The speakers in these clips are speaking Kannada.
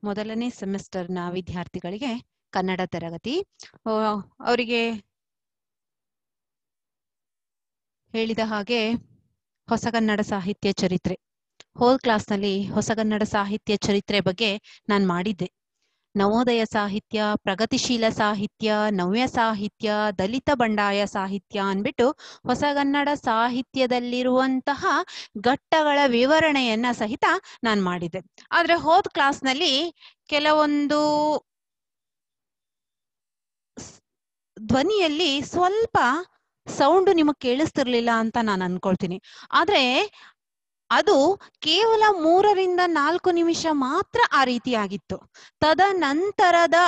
ಮೊದಲನೇ ಸೆಮಿಸ್ಟರ್ನ ವಿದ್ಯಾರ್ಥಿಗಳಿಗೆ ಕನ್ನಡ ತರಗತಿ ಆ, ಅವರಿಗೆ ಹೇಳಿದ ಹಾಗೆ ಹೊಸಗನ್ನಡ ಸಾಹಿತ್ಯ ಚರಿತ್ರೆ ಹೋಲ್ ಕ್ಲಾಸ್ನಲ್ಲಿ ಹೊಸಗನ್ನಡ ಸಾಹಿತ್ಯ ಚರಿತ್ರೆ ಬಗ್ಗೆ ನಾನು ಮಾಡಿದ್ದೆ ನವೋದಯ ಸಾಹಿತ್ಯ ಪ್ರಗತಿಶೀಲ ಸಾಹಿತ್ಯ ನವ್ಯ ಸಾಹಿತ್ಯ ದಲಿತ ಬಂಡಾಯ ಸಾಹಿತ್ಯ ಅನ್ಬಿಟ್ಟು ಹೊಸಗನ್ನಡ ಸಾಹಿತ್ಯದಲ್ಲಿರುವಂತಹ ಘಟ್ಟಗಳ ವಿವರಣೆಯನ್ನ ಸಹಿತ ನಾನು ಮಾಡಿದ್ದೆ ಆದ್ರೆ ಹೋದ್ ಕ್ಲಾಸ್ನಲ್ಲಿ ಕೆಲವೊಂದು ಸ್- ಧ್ವನಿಯಲ್ಲಿ ಸ್ವಲ್ಪ ಸೌಂಡ್ ನಿಮಗ್ ಕೇಳಿಸ್ತಿರ್ಲಿಲ್ಲ ಅಂತ ನಾನು ಅನ್ಕೊಳ್ತೀನಿ ಆದ್ರೆ ಅದು ಕೇವಲ ಮೂರರಿಂದ ನಾಲ್ಕು ನಿಮಿಷ ಮಾತ್ರ ಆ ರೀತಿ ಆಗಿತ್ತು ತದನಂತರದ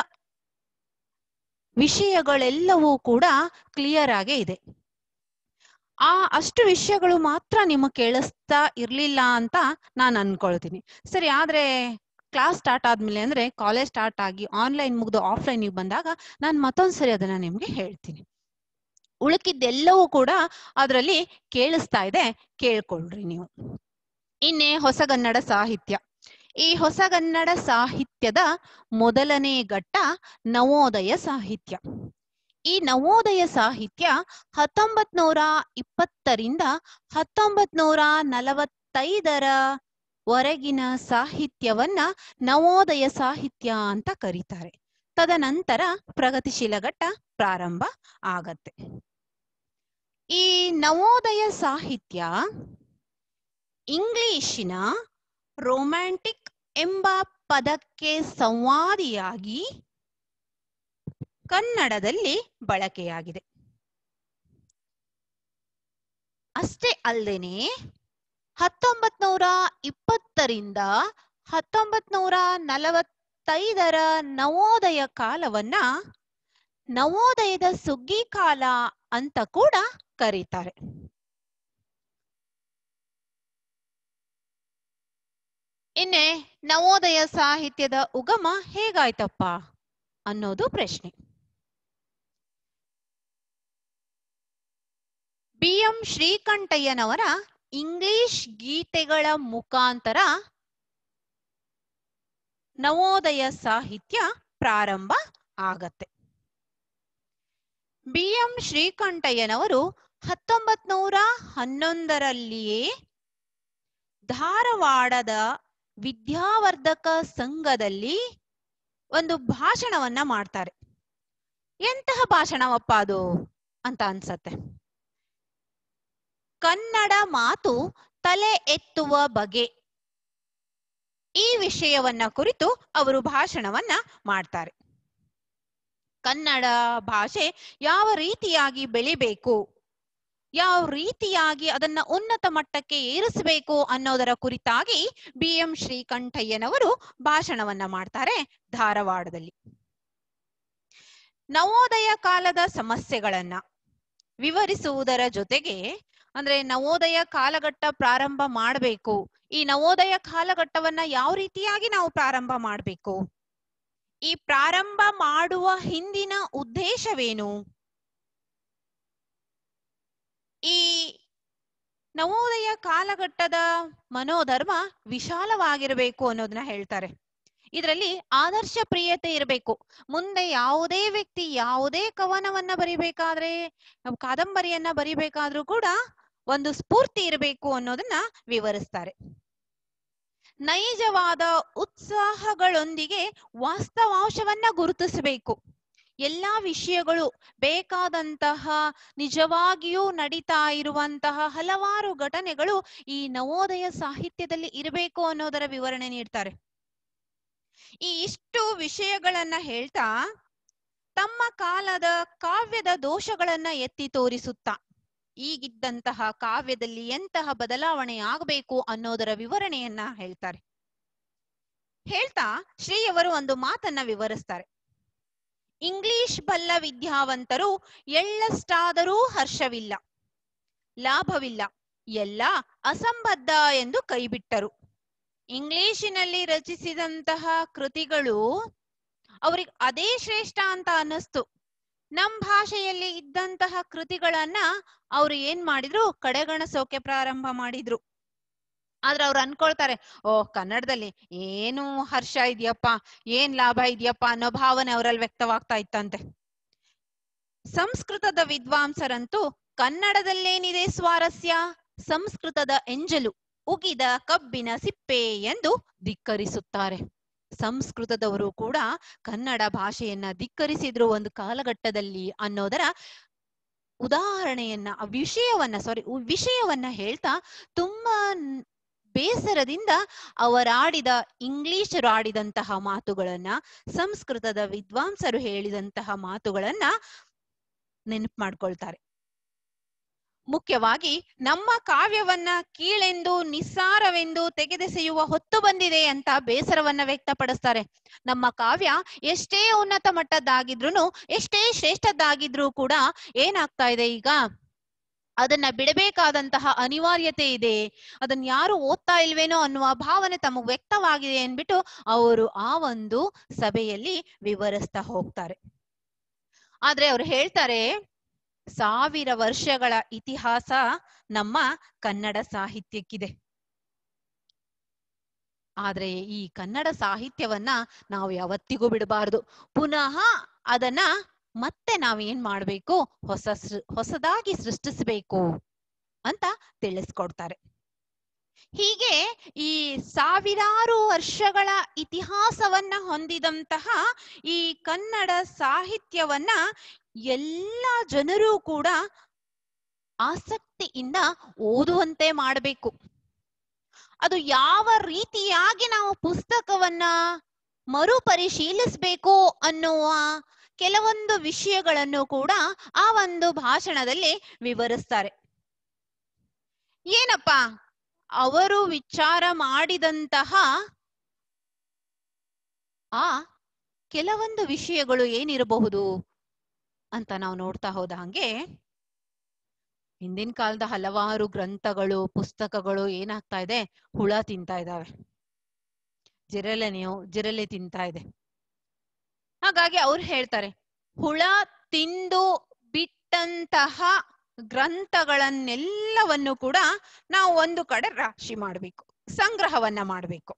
ವಿಷಯಗಳೆಲ್ಲವೂ ಕೂಡ ಕ್ಲಿಯರ್ ಆಗೇ ಇದೆ ಆ ಅಷ್ಟು ವಿಷಯಗಳು ಮಾತ್ರ ನಿಮಗ್ ಕೇಳಿಸ್ತಾ ಇರ್ಲಿಲ್ಲ ಅಂತ ನಾನು ಅನ್ಕೊಳ್ತೀನಿ ಸರಿ ಆದ್ರೆ ಕ್ಲಾಸ್ ಸ್ಟಾರ್ಟ್ ಆದ್ಮೇಲೆ ಅಂದ್ರೆ ಕಾಲೇಜ್ ಸ್ಟಾರ್ಟ್ ಆಗಿ ಆನ್ಲೈನ್ ಮುಗ್ದು ಆಫ್ಲೈನ್ ಬಂದಾಗ ನಾನು ಮತ್ತೊಂದ್ಸರಿ ಅದನ್ನ ನಿಮ್ಗೆ ಹೇಳ್ತೀನಿ ಉಳುಕಿದ್ದೆಲ್ಲವೂ ಕೂಡ ಅದರಲ್ಲಿ ಕೇಳಿಸ್ತಾ ಇದೆ ಕೇಳ್ಕೊಳ್ರಿ ನೀವು ಇನ್ನೇ ಹೊಸಗನ್ನಡ ಸಾಹಿತ್ಯ ಈ ಹೊಸಗನ್ನಡ ಸಾಹಿತ್ಯದ ಮೊದಲನೇ ಘಟ್ಟ ನವೋದಯ ಸಾಹಿತ್ಯ ಈ ನವೋದಯ ಸಾಹಿತ್ಯ ಹತ್ತೊಂಬತ್ ನೂರ ಇಪ್ಪತ್ತರಿಂದ ಹತ್ತೊಂಬತ್ ನೂರ ನಲವತ್ತೈದರ ವರೆಗಿನ ಸಾಹಿತ್ಯವನ್ನ ನವೋದಯ ಸಾಹಿತ್ಯ ಅಂತ ಕರೀತಾರೆ ತದನಂತರ ಪ್ರಗತಿಶೀಲ ಘಟ್ಟ ಪ್ರಾರಂಭ ಆಗತ್ತೆ ಈ ನವೋದಯ ಸಾಹಿತ್ಯ ಇಂಗ್ಲಿಶಿನ ರೊಮ್ಯಾಂಟಿಕ್ ಎಂಬ ಪದಕ್ಕೆ ಸಂವಾದಿಯಾಗಿ ಕನ್ನಡದಲ್ಲಿ ಬಳಕೆಯಾಗಿದೆ ಅಷ್ಟೇ ಅಲ್ಲದೇನೆ ಹತ್ತೊಂಬತ್ ನೂರ ಇಪ್ಪತ್ತರಿಂದ ಹತ್ತೊಂಬತ್ ನೂರ ನಲವತ್ತೈದರ ನವೋದಯ ಕಾಲವನ್ನ ನವೋದಯದ ಸುಗ್ಗಿ ಕಾಲ ಅಂತ ಕೂಡ ಕರೀತಾರೆ ಇನ್ನೆ ನವೋದಯ ಸಾಹಿತ್ಯದ ಉಗಮ ಹೇಗಾಯ್ತಪ್ಪ ಅನ್ನೋದು ಪ್ರಶ್ನೆ ಬಿ ಎಂ ಶ್ರೀಕಂಠಯ್ಯನವರ ಇಂಗ್ಲಿಷ್ ಗೀತೆಗಳ ಮುಖಾಂತರ ನವೋದಯ ಸಾಹಿತ್ಯ ಪ್ರಾರಂಭ ಆಗತ್ತೆ ಬಿ ಎಂ ಶ್ರೀಕಂಠಯ್ಯನವರು ಹತ್ತೊಂಬತ್ ನೂರ ಹನ್ನೊಂದರಲ್ಲಿಯೇ ಧಾರವಾಡದ ವಿದ್ಯಾವರ್ಧಕ ಸಂಘದಲ್ಲಿ ಒಂದು ಭಾಷಣವನ್ನ ಮಾಡ್ತಾರೆ ಎಂತಹ ಭಾಷಣವಪ್ಪ ಅದು ಅಂತ ಅನ್ಸತ್ತೆ ಕನ್ನಡ ಮಾತು ತಲೆ ಎತ್ತುವ ಬಗೆ ಈ ವಿಷಯವನ್ನ ಕುರಿತು ಅವರು ಭಾಷಣವನ್ನ ಮಾಡ್ತಾರೆ ಕನ್ನಡ ಭಾಷೆ ಯಾವ ರೀತಿಯಾಗಿ ಬೆಳಿಬೇಕು ಯಾವ ರೀತಿಯಾಗಿ ಅದನ್ನ ಉನ್ನತ ಮಟ್ಟಕ್ಕೆ ಏರಿಸಬೇಕು ಅನ್ನೋದರ ಕುರಿತಾಗಿ ಬಿ ಎಂ ಶ್ರೀಕಂಠಯ್ಯನವರು ಭಾಷಣವನ್ನ ಮಾಡ್ತಾರೆ ಧಾರವಾಡದಲ್ಲಿ ನವೋದಯ ಕಾಲದ ಸಮಸ್ಯೆಗಳನ್ನ ವಿವರಿಸುವುದರ ಜೊತೆಗೆ ಅಂದ್ರೆ ನವೋದಯ ಕಾಲಘಟ್ಟ ಪ್ರಾರಂಭ ಮಾಡಬೇಕು ಈ ನವೋದಯ ಕಾಲಘಟ್ಟವನ್ನ ಯಾವ ರೀತಿಯಾಗಿ ನಾವು ಪ್ರಾರಂಭ ಮಾಡಬೇಕು ಈ ಪ್ರಾರಂಭ ಮಾಡುವ ಹಿಂದಿನ ಉದ್ದೇಶವೇನು ಈ ನವೋದಯ ಕಾಲಘಟ್ಟದ ಮನೋಧರ್ಮ ವಿಶಾಲವಾಗಿರಬೇಕು ಅನ್ನೋದನ್ನ ಹೇಳ್ತಾರೆ ಇದರಲ್ಲಿ ಆದರ್ಶ ಪ್ರಿಯತೆ ಇರಬೇಕು ಮುಂದೆ ಯಾವುದೇ ವ್ಯಕ್ತಿ ಯಾವುದೇ ಕವನವನ್ನ ಬರಿಬೇಕಾದ್ರೆ ಕಾದಂಬರಿಯನ್ನ ಬರಿಬೇಕಾದ್ರೂ ಕೂಡ ಒಂದು ಸ್ಫೂರ್ತಿ ಇರಬೇಕು ಅನ್ನೋದನ್ನ ವಿವರಿಸ್ತಾರೆ ನೈಜವಾದ ಉತ್ಸಾಹಗಳೊಂದಿಗೆ ವಾಸ್ತವಾಂಶವನ್ನ ಗುರುತಿಸಬೇಕು ಎಲ್ಲಾ ವಿಷಯಗಳು ಬೇಕಾದಂತಹ ನಿಜವಾಗಿಯೂ ನಡೀತಾ ಇರುವಂತಹ ಹಲವಾರು ಘಟನೆಗಳು ಈ ನವೋದಯ ಸಾಹಿತ್ಯದಲ್ಲಿ ಇರಬೇಕು ಅನ್ನೋದರ ವಿವರಣೆ ನೀಡ್ತಾರೆ ಈ ಇಷ್ಟು ವಿಷಯಗಳನ್ನ ಹೇಳ್ತಾ ತಮ್ಮ ಕಾಲದ ಕಾವ್ಯದ ದೋಷಗಳನ್ನ ಎತ್ತಿ ತೋರಿಸುತ್ತಾ ಈಗಿದ್ದಂತಹ ಕಾವ್ಯದಲ್ಲಿ ಎಂತಹ ಬದಲಾವಣೆ ಆಗಬೇಕು ಅನ್ನೋದರ ವಿವರಣೆಯನ್ನ ಹೇಳ್ತಾರೆ ಹೇಳ್ತಾ ಶ್ರೀಯವರು ಒಂದು ಮಾತನ್ನ ವಿವರಿಸ್ತಾರೆ ಇಂಗ್ಲಿಷ್ ಬಲ್ಲ ವಿದ್ಯಾವಂತರು ಎಳ್ಳಷ್ಟಾದರೂ ಹರ್ಷವಿಲ್ಲ ಲಾಭವಿಲ್ಲ ಎಲ್ಲ ಅಸಂಬದ್ಧ ಎಂದು ಕೈಬಿಟ್ಟರು ಇಂಗ್ಲಿಶಿನಲ್ಲಿ ರಚಿಸಿದಂತಹ ಕೃತಿಗಳು ಅವ್ರಿಗೆ ಅದೇ ಶ್ರೇಷ್ಠ ಅಂತ ಅನ್ನಿಸ್ತು ನಮ್ ಭಾಷೆಯಲ್ಲಿ ಇದ್ದಂತಹ ಕೃತಿಗಳನ್ನ ಅವ್ರು ಏನ್ ಮಾಡಿದ್ರು ಕಡೆಗಣಿಸೋಕೆ ಪ್ರಾರಂಭ ಮಾಡಿದ್ರು ಆದ್ರೆ ಅವ್ರು ಅನ್ಕೊಳ್ತಾರೆ ಓ ಕನ್ನಡದಲ್ಲಿ ಏನು ಹರ್ಷ ಇದೆಯಪ್ಪ ಏನ್ ಲಾಭ ಇದೆಯಪ್ಪ ಅನ್ನೋ ಭಾವನೆ ಅವರಲ್ಲಿ ವ್ಯಕ್ತವಾಗ್ತಾ ಇತ್ತಂತೆ ಸಂಸ್ಕೃತದ ವಿದ್ವಾಂಸರಂತೂ ಕನ್ನಡದಲ್ಲೇನಿದೆ ಸ್ವಾರಸ್ಯ ಸಂಸ್ಕೃತದ ಎಂಜಲು ಉಗಿದ ಕಬ್ಬಿನ ಸಿಪ್ಪೆ ಎಂದು ಧಿಕ್ಕರಿಸುತ್ತಾರೆ ಸಂಸ್ಕೃತದವರು ಕೂಡ ಕನ್ನಡ ಭಾಷೆಯನ್ನ ಧಿಕ್ಕರಿಸಿದ್ರು ಒಂದು ಕಾಲಘಟ್ಟದಲ್ಲಿ ಅನ್ನೋದರ ಉದಾಹರಣೆಯನ್ನ ಆ ವಿಷಯವನ್ನ ಸಾರಿ ವಿಷಯವನ್ನ ಹೇಳ್ತಾ ತುಂಬಾ ನ್- ಬೇಸರದಿಂದ ಅವರಾಡಿದ ಇಂಗ್ಲಿಷರು ಆಡಿದಂತಹ ಮಾತುಗಳನ್ನ ಸಂಸ್ಕೃತದ ವಿದ್ವಾಂಸರು ಹೇಳಿದಂತಹ ಮಾತುಗಳನ್ನ ನೆನಪು ಮಾಡ್ಕೊಳ್ತಾರೆ ಮುಖ್ಯವಾಗಿ ನಮ್ಮ ಕಾವ್ಯವನ್ನ ಕೀಳೆಂದು ನಿಸ್ಸಾರವೆಂದು ತೆಗೆದೆಸೆಯುವ ಹೊತ್ತು ಬಂದಿದೆ ಅಂತ ಬೇಸರವನ್ನ ವ್ಯಕ್ತಪಡಿಸ್ತಾರೆ ನಮ್ಮ ಕಾವ್ಯ ಎಷ್ಟೇ ಉನ್ನತ ಮಟ್ಟದ್ದಾಗಿದ್ರು ಎಷ್ಟೇ ಶ್ರೇಷ್ಠದ್ದಾಗಿದ್ರೂ ಕೂಡ ಏನಾಗ್ತಾ ಇದೆ ಈಗ ಅದನ್ನ ಬಿಡಬೇಕಾದಂತಹ ಅನಿವಾರ್ಯತೆ ಇದೆ ಅದನ್ನ ಯಾರು ಓದ್ತಾ ಇಲ್ವೇನೋ ಅನ್ನುವ ಭಾವನೆ ತಮಗ್ ವ್ಯಕ್ತವಾಗಿದೆ ಅನ್ಬಿಟ್ಟು ಅವರು ಆ ಒಂದು ಸಭೆಯಲ್ಲಿ ವಿವರಿಸ್ತಾ ಹೋಗ್ತಾರೆ ಆದ್ರೆ ಅವ್ರು ಹೇಳ್ತಾರೆ ಸಾವಿರ ವರ್ಷಗಳ ಇತಿಹಾಸ ನಮ್ಮ ಕನ್ನಡ ಸಾಹಿತ್ಯಕ್ಕಿದೆ ಆದ್ರೆ ಈ ಕನ್ನಡ ಸಾಹಿತ್ಯವನ್ನ ನಾವು ಯಾವತ್ತಿಗೂ ಬಿಡಬಾರದು ಪುನಃ ಅದನ್ನ ಮತ್ತೆ ನಾವ್ ಏನ್ ಮಾಡ್ಬೇಕು ಹೊಸ ಸೃ- ಹೊಸದಾಗಿ ಸೃಷ್ಟಿಸ್ಬೇಕು ಅಂತ ತಿಳಿಸ್ಕೊಡ್ತಾರೆ ಹೀಗೆ ಈ ಸಾವಿರಾರು ವರ್ಷಗಳ ಇತಿಹಾಸವನ್ನ ಹೊಂದಿದಂತಹ ಈ ಕನ್ನಡ ಸಾಹಿತ್ಯವನ್ನ ಎಲ್ಲ ಜನರು ಕೂಡ ಆಸಕ್ತಿಯಿಂದ ಓದುವಂತೆ ಮಾಡಬೇಕು ಅದು ಯಾವ ರೀತಿಯಾಗಿ ನಾವು ಪುಸ್ತಕವನ್ನ ಮರುಪರಿಶೀಲಿಸಬೇಕು ಅನ್ನುವ ಕೆಲವೊಂದು ವಿಷಯಗಳನ್ನು ಕೂಡ ಆ ಒಂದು ಭಾಷಣದಲ್ಲಿ ವಿವರಿಸ್ತಾರೆ ಏನಪ್ಪ ಅವರು ವಿಚಾರ ಮಾಡಿದಂತಹ ಆ ಕೆಲವೊಂದು ವಿಷಯಗಳು ಏನಿರಬಹುದು ಅಂತ ನಾವು ನೋಡ್ತಾ ಹೋದ ಹಂಗೆ ಹಿಂದಿನ ಕಾಲದ ಹಲವಾರು ಗ್ರಂಥಗಳು ಪುಸ್ತಕಗಳು ಏನಾಗ್ತಾ ಇದೆ ಹುಳ ತಿಂತಾ ಇದಾವೆ ಜಿರಳೆ ನೀವು ಜಿರಳೆ ತಿಂತಾ ಇದೆ ಹಾಗಾಗಿ ಅವ್ರು ಹೇಳ್ತಾರೆ ಹುಳ ತಿಂದು ಬಿಟ್ಟಂತಹ ಗ್ರಂಥಗಳನ್ನೆಲ್ಲವನ್ನು ಕೂಡ ನಾವು ಒಂದು ಕಡೆ ರಾಶಿ ಮಾಡ್ಬೇಕು ಸಂಗ್ರಹವನ್ನ ಮಾಡ್ಬೇಕು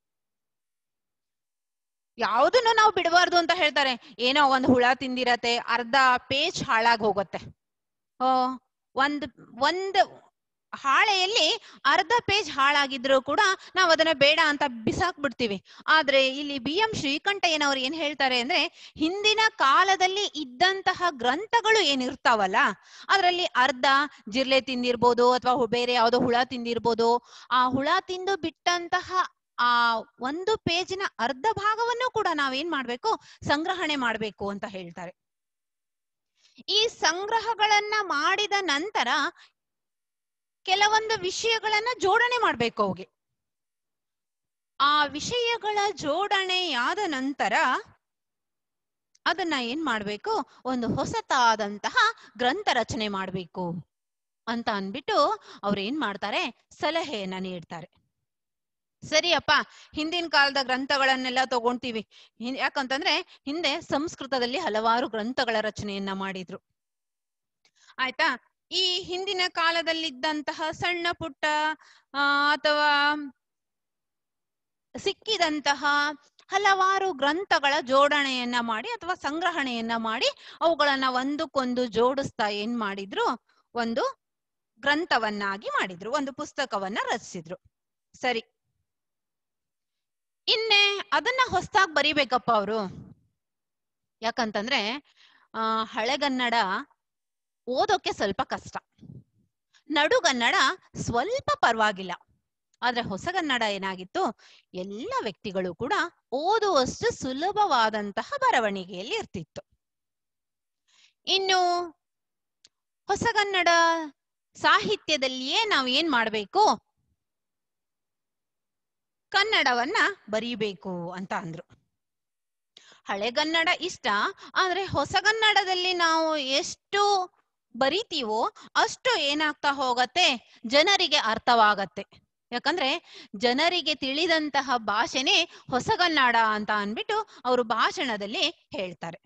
ಯಾವುದನ್ನು ನಾವು ಬಿಡಬಾರ್ದು ಅಂತ ಹೇಳ್ತಾರೆ ಏನೋ ಒಂದು ಹುಳ ತಿಂದಿರತ್ತೆ ಅರ್ಧ ಪೇಜ್ ಹಾಳಾಗಿ ಹೋಗುತ್ತೆ ಆ, ಒಂದ್ ಒಂದ್ ಹಾಳೆಯಲ್ಲಿ ಅರ್ಧ ಪೇಜ್ ಹಾಳಾಗಿದ್ರು ಕೂಡ ನಾವು ಅದನ್ನ ಬೇಡ ಅಂತ ಬಿಸಾಕ್ ಬಿಡ್ತೀವಿ ಆದ್ರೆ ಇಲ್ಲಿ ಬಿ ಎಂ ಶ್ರೀಕಂಠಯ್ಯನವ್ರು ಏನ್ ಹೇಳ್ತಾರೆ ಅಂದ್ರೆ ಹಿಂದಿನ ಕಾಲದಲ್ಲಿ ಇದ್ದಂತಹ ಗ್ರಂಥಗಳು ಏನಿರ್ತಾವಲ್ಲ ಅದರಲ್ಲಿ ಅರ್ಧ ಜಿರ್ಲೆ ತಿಂದಿರ್ಬೋದು ಅಥವಾ ಬೇರೆ ಯಾವ್ದೋ ಹುಳ ತಿಂದಿರ್ಬೋದು ಆ ಹುಳ ತಿಂದು ಬಿಟ್ಟಂತಹ ಆ ಒಂದು ಪೇಜಿನ ಅರ್ಧ ಭಾಗವನ್ನು ಕೂಡ ನಾವೇನ್ ಮಾಡ್ಬೇಕು ಸಂಗ್ರಹಣೆ ಮಾಡ್ಬೇಕು ಅಂತ ಹೇಳ್ತಾರೆ ಈ ಸಂಗ್ರಹಗಳನ್ನ ಮಾಡಿದ ನಂತರ ಕೆಲವೊಂದು ವಿಷಯಗಳನ್ನ ಜೋಡಣೆ ಮಾಡ್ಬೇಕು ಅವುಗೆ ಆ ವಿಷಯಗಳ ಜೋಡಣೆಯಾದ ನಂತರ ಅದನ್ನ ಏನ್ ಮಾಡ್ಬೇಕು ಒಂದು ಹೊಸತಾದಂತಹ ಗ್ರಂಥ ರಚನೆ ಮಾಡ್ಬೇಕು ಅಂತ ಅನ್ಬಿಟ್ಟು ಅವ್ರು ಏನ್ ಮಾಡ್ತಾರೆ ಸಲಹೆಯನ್ನ ನೀಡ್ತಾರೆ ಸರಿಯಪ್ಪ ಹಿಂದಿನ ಕಾಲದ ಗ್ರಂಥಗಳನ್ನೆಲ್ಲ ತಗೊಂತೀವಿ ಹಿಂ- ಯಾಕಂತಂದ್ರೆ ಹಿಂದೆ ಸಂಸ್ಕೃತದಲ್ಲಿ ಹಲವಾರು ಗ್ರಂಥಗಳ ರಚನೆಯನ್ನ ಮಾಡಿದ್ರು ಆಯ್ತಾ ಈ ಹಿಂದಿನ ಕಾಲದಲ್ಲಿದ್ದಂತಹ ಸಣ್ಣ ಪುಟ್ಟ ಆ, ಅಥವಾ ಸಿಕ್ಕಿದಂತಹ ಹಲವಾರು ಗ್ರಂಥಗಳ ಜೋಡಣೆಯನ್ನ ಮಾಡಿ ಅಥವಾ ಸಂಗ್ರಹಣೆಯನ್ನ ಮಾಡಿ ಅವುಗಳನ್ನ ಒಂದಕ್ಕೊಂದು ಜೋಡಿಸ್ತಾ ಏನ್ ಮಾಡಿದ್ರು ಒಂದು ಗ್ರಂಥವನ್ನಾಗಿ ಮಾಡಿದ್ರು ಒಂದು ಪುಸ್ತಕವನ್ನ ರಚಿಸಿದ್ರು ಸರಿ ಇನ್ನೆ ಅದನ್ನ ಹೊಸದಾಗಿ ಬರಿಬೇಕಪ್ಪ ಅವರು ಯಾಕಂತಂದ್ರೆ ಆ ಹಳೆಗನ್ನಡ ಓದೋಕೆ ಸ್ವಲ್ಪ ಕಷ್ಟ ನಡುಗನ್ನಡ ಸ್ವಲ್ಪ ಪರವಾಗಿಲ್ಲ ಆದ್ರೆ ಹೊಸಗನ್ನಡ ಏನಾಗಿತ್ತು ಎಲ್ಲ ವ್ಯಕ್ತಿಗಳು ಕೂಡ ಓದುವಷ್ಟು ಸುಲಭವಾದಂತಹ ಬರವಣಿಗೆಯಲ್ಲಿ ಇರ್ತಿತ್ತು ಇನ್ನು ಹೊಸಗನ್ನಡ ಸಾಹಿತ್ಯದಲ್ಲಿಯೇ ನಾವು ಏನ್ ಮಾಡ್ಬೇಕು ಕನ್ನಡವನ್ನ ಬರೀಬೇಕು ಅಂತ ಅಂದ್ರು ಹಳೆಗನ್ನಡ ಇಷ್ಟ ಆದ್ರೆ ಹೊಸಗನ್ನಡದಲ್ಲಿ ನಾವು ಎಷ್ಟು ಬರಿತೀವೋ ಅಷ್ಟು ಏನಾಗ್ತಾ ಹೋಗತ್ತೆ ಜನರಿಗೆ ಅರ್ಥವಾಗತ್ತೆ ಯಾಕಂದ್ರೆ ಜನರಿಗೆ ತಿಳಿದಂತಹ ಭಾಷೆನೇ ಹೊಸಗನ್ನಡ ಅಂತ ಅನ್ಬಿಟ್ಟು ಅವರು ಭಾಷಣದಲ್ಲಿ ಹೇಳ್ತಾರೆ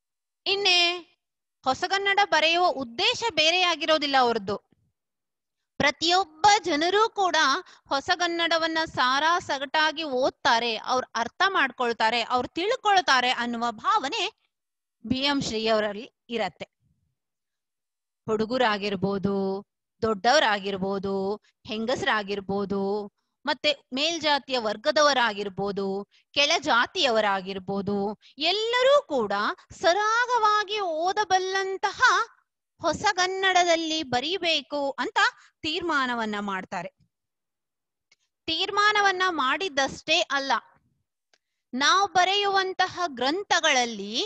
ಇನ್ನೇ ಹೊಸಗನ್ನಡ ಬರೆಯುವ ಉದ್ದೇಶ ಬೇರೆಯಾಗಿರೋದಿಲ್ಲ ಅವ್ರದ್ದು ಪ್ರತಿಯೊಬ್ಬ ಜನರು ಕೂಡ ಹೊಸಗನ್ನಡವನ್ನ ಸಾರಾ ಸಗಟಾಗಿ ಓದ್ತಾರೆ ಅವ್ರು ಅರ್ಥ ಮಾಡ್ಕೊಳ್ತಾರೆ ಅವ್ರು ತಿಳ್ಕೊಳ್ತಾರೆ ಅನ್ನುವ ಭಾವನೆ ಬಿ ಎಂ ಶ್ರೀ ಅವರಲ್ಲಿ ಇರತ್ತೆ ಹುಡುಗರಾಗಿರ್ಬೋದು ದೊಡ್ಡವರಾಗಿರ್ಬೋದು ಹೆಂಗಸರಾಗಿರ್ಬೋದು ಮತ್ತೆ ಮೇಲ್ಜಾತಿಯ ವರ್ಗದವರಾಗಿರ್ಬೋದು ಕೆಳ ಜಾತಿಯವರಾಗಿರ್ಬೋದು ಎಲ್ಲರೂ ಕೂಡ ಸರಾಗವಾಗಿ ಓದಬಲ್ಲಂತಹ ಹೊಸಗನ್ನಡದಲ್ಲಿ ಬರೀಬೇಕು ಅಂತ ತೀರ್ಮಾನವನ್ನ ಮಾಡ್ತಾರೆ ತೀರ್ಮಾನವನ್ನ ಮಾಡಿದ್ದಷ್ಟೇ ಅಲ್ಲ ನಾವು ಬರೆಯುವಂತಹ ಗ್ರಂಥಗಳಲ್ಲಿ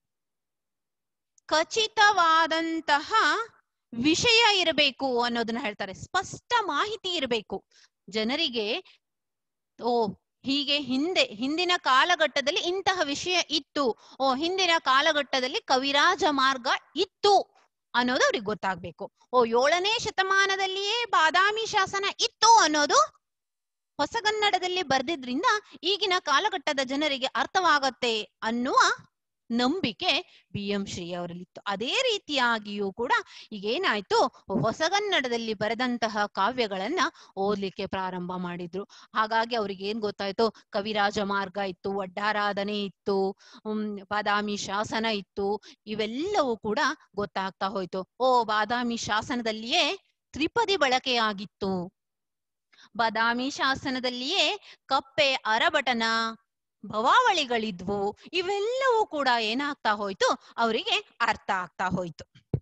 ಖಚಿತವಾದಂತಹ ವಿಷಯ ಇರಬೇಕು ಅನ್ನೋದನ್ನ ಹೇಳ್ತಾರೆ ಸ್ಪಷ್ಟ ಮಾಹಿತಿ ಇರಬೇಕು ಜನರಿಗೆ ಓ ಹೀಗೆ ಹಿಂದೆ ಹಿಂದಿನ ಕಾಲಘಟ್ಟದಲ್ಲಿ ಇಂತಹ ವಿಷಯ ಇತ್ತು ಓ ಹಿಂದಿನ ಕಾಲಘಟ್ಟದಲ್ಲಿ ಕವಿರಾಜ ಮಾರ್ಗ ಇತ್ತು ಅನ್ನೋದು ಅವ್ರಿಗೆ ಗೊತ್ತಾಗ್ಬೇಕು ಓ ಏಳನೇ ಶತಮಾನದಲ್ಲಿಯೇ ಬಾದಾಮಿ ಶಾಸನ ಇತ್ತು ಅನ್ನೋದು ಹೊಸಗನ್ನಡದಲ್ಲಿ ಬರ್ದಿದ್ರಿಂದ ಈಗಿನ ಕಾಲಘಟ್ಟದ ಜನರಿಗೆ ಅರ್ಥವಾಗತ್ತೆ ಅನ್ನುವ ನಂಬಿಕೆ ಬಿ ಎಂ ಶ್ರೀ ಅವರಲ್ಲಿತ್ತು ಅದೇ ರೀತಿಯಾಗಿಯೂ ಕೂಡ ಈಗೇನಾಯ್ತು ಹೊಸಗನ್ನಡದಲ್ಲಿ ಬರೆದಂತಹ ಕಾವ್ಯಗಳನ್ನ ಓದ್ಲಿಕ್ಕೆ ಪ್ರಾರಂಭ ಮಾಡಿದ್ರು ಹಾಗಾಗಿ ಅವ್ರಿಗೆ ಏನ್ ಗೊತ್ತಾಯ್ತು ಕವಿರಾಜ ಮಾರ್ಗ ಇತ್ತು ಒಡ್ಡಾರಾಧನೆ ಇತ್ತು ಹ್ಮ್ ಬಾದಾಮಿ ಶಾಸನ ಇತ್ತು ಇವೆಲ್ಲವೂ ಕೂಡ ಗೊತ್ತಾಗ್ತಾ ಹೋಯ್ತು ಓ ಬಾದಾಮಿ ಶಾಸನದಲ್ಲಿಯೇ ತ್ರಿಪದಿ ಬಳಕೆಯಾಗಿತ್ತು ಬಾದಾಮಿ ಶಾಸನದಲ್ಲಿಯೇ ಕಪ್ಪೆ ಅರಬಟನ ಭವಾವಳಿಗಳಿದ್ವು ಇವೆಲ್ಲವೂ ಕೂಡ ಏನಾಗ್ತಾ ಹೋಯ್ತು ಅವರಿಗೆ ಅರ್ಥ ಆಗ್ತಾ ಹೋಯ್ತು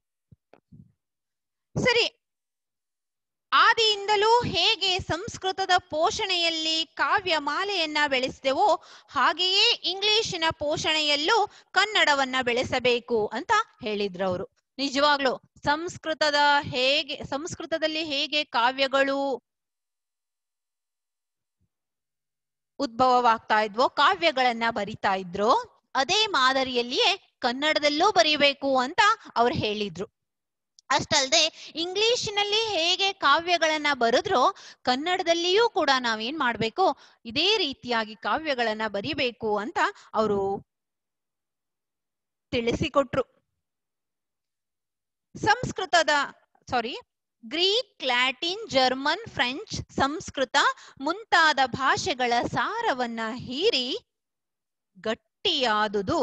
ಸರಿ ಆದಿಯಿಂದಲೂ ಹೇಗೆ ಸಂಸ್ಕೃತದ ಪೋಷಣೆಯಲ್ಲಿ ಕಾವ್ಯ ಮಾಲೆಯನ್ನ ಬೆಳೆಸಿದೆವೋ ಹಾಗೆಯೇ ಇಂಗ್ಲಿಶಿನ ಪೋಷಣೆಯಲ್ಲೂ ಕನ್ನಡವನ್ನ ಬೆಳೆಸಬೇಕು ಅಂತ ಹೇಳಿದ್ರು ಅವರು ನಿಜವಾಗ್ಲು ಸಂಸ್ಕೃತದ ಹೇಗೆ ಸಂಸ್ಕೃತದಲ್ಲಿ ಹೇಗೆ ಕಾವ್ಯಗಳು ಉದ್ಭವವಾಗ್ತಾ ಇದ್ವೋ ಕಾವ್ಯಗಳನ್ನ ಬರಿತಾ ಇದ್ರು ಅದೇ ಮಾದರಿಯಲ್ಲಿಯೇ ಕನ್ನಡದಲ್ಲೂ ಬರೀಬೇಕು ಅಂತ ಅವ್ರು ಹೇಳಿದ್ರು ಅಷ್ಟಲ್ದೆ ಇಂಗ್ಲಿಶಿನಲ್ಲಿ ಹೇಗೆ ಕಾವ್ಯಗಳನ್ನ ಬರೆದ್ರೋ ಕನ್ನಡದಲ್ಲಿಯೂ ಕೂಡ ನಾವೇನ್ ಮಾಡ್ಬೇಕು ಇದೇ ರೀತಿಯಾಗಿ ಕಾವ್ಯಗಳನ್ನ ಬರಿಬೇಕು ಅಂತ ಅವರು ತಿಳಿಸಿಕೊಟ್ರು ಸಂಸ್ಕೃತದ sorry Greek Latin German French Sanskrit ಮುಂತಾದ ಭಾಷೆಗಳ ಸಾರವನ್ನ ಹೀರಿ ಗಟ್ಟಿಯಾದುದು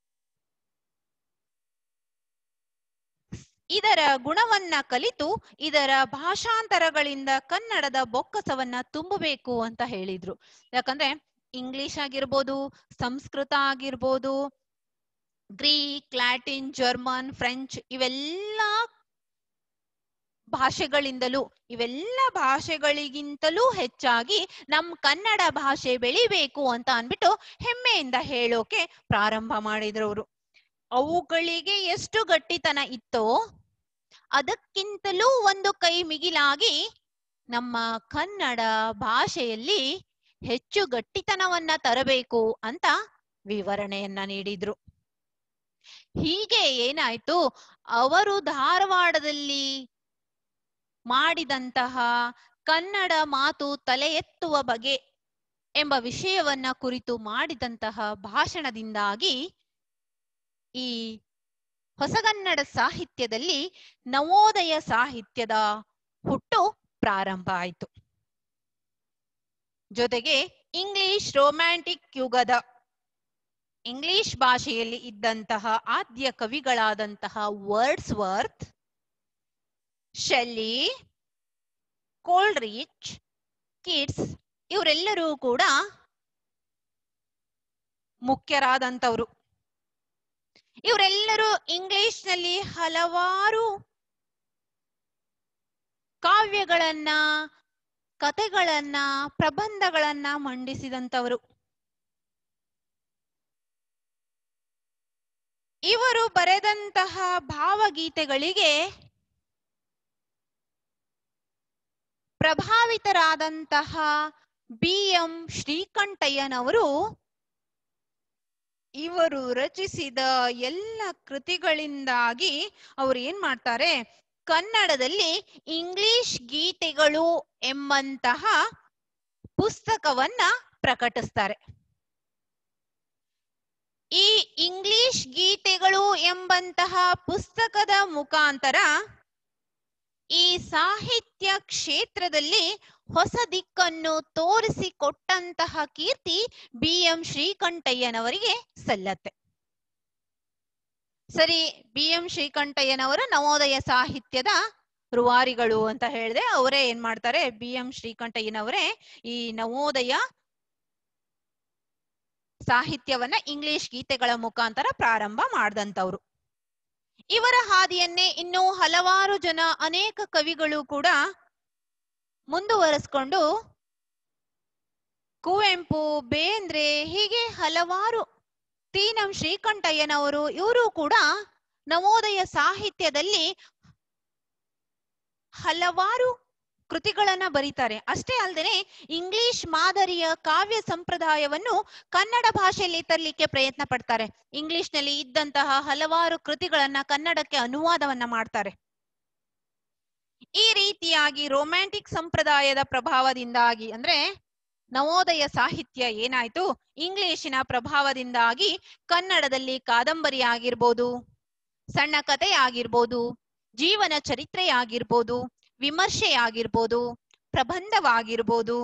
ಇದರ ಗುಣವನ್ನ ಕಲಿತು ಇದರ ಭಾಷಾಂತರಗಳಿಂದ ಕನ್ನಡದ ಬೊಕ್ಕಸವನ್ನ ತುಂಬಬೇಕು ಅಂತ ಹೇಳಿದ್ರು ಯಾಕಂದ್ರೆ ಇಂಗ್ಲಿಷ್ ಆಗಿರ್ಬೋದು ಸಂಸ್ಕೃತ ಆಗಿರ್ಬೋದು ಗ್ರೀಕ್ ಲ್ಯಾಟಿನ್ ಜರ್ಮನ್ ಫ್ರೆಂಚ್ ಇವೆಲ್ಲ ಭಾಷೆಗಳಿಂದಲೂ ಇವೆಲ್ಲ ಭಾಷೆಗಳಿಗಿಂತಲೂ ಹೆಚ್ಚಾಗಿ ನಮ್ ಕನ್ನಡ ಭಾಷೆ ಬೆಳಿಬೇಕು ಅಂತ ಅನ್ಬಿಟ್ಟು ಹೆಮ್ಮೆಯಿಂದ ಹೇಳೋಕೆ ಪ್ರಾರಂಭ ಮಾಡಿದ್ರು ಅವರು ಅವುಗಳಿಗೆ ಎಷ್ಟು ಗಟ್ಟಿತನ ಇತ್ತೋ ಅದಕ್ಕಿಂತಲೂ ಒಂದು ಕೈ ಮಿಗಿಲಾಗಿ ನಮ್ಮ ಕನ್ನಡ ಭಾಷೆಯಲ್ಲಿ ಹೆಚ್ಚು ಗಟ್ಟಿತನವನ್ನ ತರಬೇಕು ಅಂತ ವಿವರಣೆಯನ್ನ ನೀಡಿದ್ರು ಹೀಗೆ ಏನಾಯ್ತು ಅವರು ಧಾರವಾಡದಲ್ಲಿ ಮಾಡಿದಂತಹ ಕನ್ನಡ ಮಾತು ತಲೆ ಎತ್ತುವ ಬಗೆ ಎಂಬ ವಿಷಯವನ್ನ ಕುರಿತು ಮಾಡಿದಂತಹ ಭಾಷಣದಿಂದಾಗಿ ಈ ಹೊಸಗನ್ನಡ ಸಾಹಿತ್ಯದಲ್ಲಿ ನವೋದಯ ಸಾಹಿತ್ಯದ ಹುಟ್ಟು ಪ್ರಾರಂಭ ಆಯಿತು ಜೊತೆಗೆ ಇಂಗ್ಲಿಷ್ ರೊಮ್ಯಾಂಟಿಕ್ ಯುಗದ ಇಂಗ್ಲಿಷ್ ಭಾಷೆಯಲ್ಲಿ ಇದ್ದಂತಹ ಆದ್ಯ ಕವಿಗಳಾದಂತಹ Wordsworth Shelley Coleridge Keats ಇವರೆಲ್ಲರೂ ಕೂಡ ಮುಖ್ಯರಾದಂಥವ್ರು ಇವರೆಲ್ಲರೂ ಇಂಗ್ಲಿಷ್ನಲ್ಲಿ ಹಲವಾರು ಕಾವ್ಯಗಳನ್ನ ಕತೆಗಳನ್ನ ಪ್ರಬಂಧಗಳನ್ನ ಮಂಡಿಸಿದಂಥವರು ಇವರು ಬರೆದಂತಹ ಭಾವಗೀತೆಗಳಿಗೆ ಪ್ರಭಾವಿತರಾದಂತಹ ಬಿ ಎಂ ಶ್ರೀಕಂಠಯ್ಯನವರು ಇವರು ರಚಿಸಿದ ಎಲ್ಲ ಕೃತಿಗಳಿಂದಾಗಿ ಅವ್ರು ಏನ್ ಮಾಡ್ತಾರೆ ಕನ್ನಡದಲ್ಲಿ ಇಂಗ್ಲಿಷ್ ಗೀತೆಗಳು ಎಂಬಂತಹ ಪುಸ್ತಕವನ್ನ ಪ್ರಕಟಿಸ್ತಾರೆ ಈ ಇಂಗ್ಲಿಷ್ ಗೀತೆಗಳು ಎಂಬಂತಹ ಪುಸ್ತಕದ ಮುಖಾಂತರ ಈ ಸಾಹಿತ್ಯ ಕ್ಷೇತ್ರದಲ್ಲಿ ಹೊಸ ದಿಕ್ಕನ್ನು ತೋರಿಸಿಕೊಟ್ಟಂತಹ ಕೀರ್ತಿ ಬಿ ಎಂ ಶ್ರೀಕಂಠಯ್ಯನವರಿಗೆ ಸಲ್ಲತ್ತೆ ಸರಿ ಬಿ ಎಂ ಶ್ರೀಕಂಠಯ್ಯನವರು ನವೋದಯ ಸಾಹಿತ್ಯದ ರೂವಾರಿಗಳು ಅಂತ ಹೇಳಿದೆ ಅವರೇ ಏನ್ ಮಾಡ್ತಾರೆ ಬಿ ಎಂ ಶ್ರೀಕಂಠಯ್ಯನವರೇ ಈ ನವೋದಯ ಸಾಹಿತ್ಯವನ್ನ ಇಂಗ್ಲಿಷ್ ಗೀತೆಗಳ ಮುಖಾಂತರ ಪ್ರಾರಂಭ ಮಾಡ್ದಂತವ್ರು ಇವರ ಹಾದಿಯನ್ನೇ ಇನ್ನೂ ಹಲವಾರು ಜನ ಅನೇಕ ಕವಿಗಳು ಕೂಡ ಮುಂದುವರೆಸ್ಕೊಂಡು ಕುವೆಂಪು ಬೇಂದ್ರೆ ಹೀಗೆ ಹಲವಾರು ತೀನಂ ಶ್ರೀಕಂಠಯ್ಯನವರು ಇವರು ಕೂಡ ನವೋದಯ ಸಾಹಿತ್ಯದಲ್ಲಿ ಹಲವಾರು ಕೃತಿಗಳನ್ನ ಬರೀತಾರೆ ಅಷ್ಟೇ ಅಲ್ಲದೆ ಇಂಗ್ಲಿಷ್ ಮಾದರಿಯ ಕಾವ್ಯ ಸಂಪ್ರದಾಯವನ್ನು ಕನ್ನಡ ಭಾಷೆಯಲ್ಲಿ ತರಲಿಕ್ಕೆ ಪ್ರಯತ್ನ ಪಡ್ತಾರೆ ಇಂಗ್ಲಿಷ್ ನಲ್ಲಿ ಇದ್ದಂತಹ ಹಲವಾರು ಕೃತಿಗಳನ್ನ ಕನ್ನಡಕ್ಕೆ ಅನುವಾದವನ್ನ ಮಾಡ್ತಾರೆ ಈ ರೀತಿಯಾಗಿ ರೊಮ್ಯಾಂಟಿಕ್ ಸಂಪ್ರದಾಯದ ಪ್ರಭಾವದಿಂದಾಗಿ ಅಂದ್ರೆ ನವೋದಯ ಸಾಹಿತ್ಯ ಏನಾಯ್ತು ಇಂಗ್ಲಿಶಿನ ಪ್ರಭಾವದಿಂದಾಗಿ ಕನ್ನಡದಲ್ಲಿ ಕಾದಂಬರಿ ಆಗಿರ್ಬೋದು ಸಣ್ಣ ಕಥೆ ಆಗಿರ್ಬೋದು ಜೀವನ ಚರಿತ್ರೆ ಆಗಿರ್ಬೋದು ವಿಮರ್ಶೆ ಆಗಿರ್ಬೋದು ಪ್ರಬಂಧವಾಗಿರ್ಬೋದು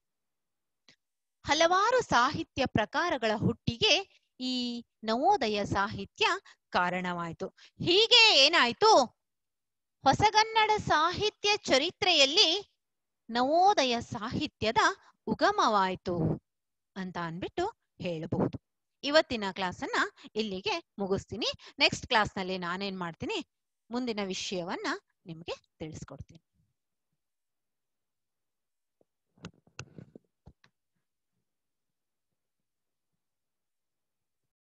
ಹಲವಾರು ಸಾಹಿತ್ಯ ಪ್ರಕಾರಗಳ ಹುಟ್ಟಿಗೆ ಈ ನವೋದಯ ಸಾಹಿತ್ಯ ಕಾರಣವಾಯಿತು ಹೀಗೆ ಏನಾಯ್ತು ಹೊಸಗನ್ನಡ ಸಾಹಿತ್ಯ ಚರಿತ್ರೆಯಲ್ಲಿ ನವೋದಯ ಸಾಹಿತ್ಯದ ಉಗಮವಾಯಿತು ಅಂತ ಅನ್ಬಿಟ್ಟು ಹೇಳಬಹುದು ಇವತ್ತಿನ ಕ್ಲಾಸನ್ನ ಇಲ್ಲಿಗೆ ಮುಗಿಸ್ತೀನಿ ನೆಕ್ಸ್ಟ್ ಕ್ಲಾಸ್ನಲ್ಲಿ ನಾನೇನ್ ಮಾಡ್ತೀನಿ ಮುಂದಿನ ವಿಷಯವನ್ನ ನಿಮಗೆ ತಿಳಿಸ್ಕೊಡ್ತೀನಿ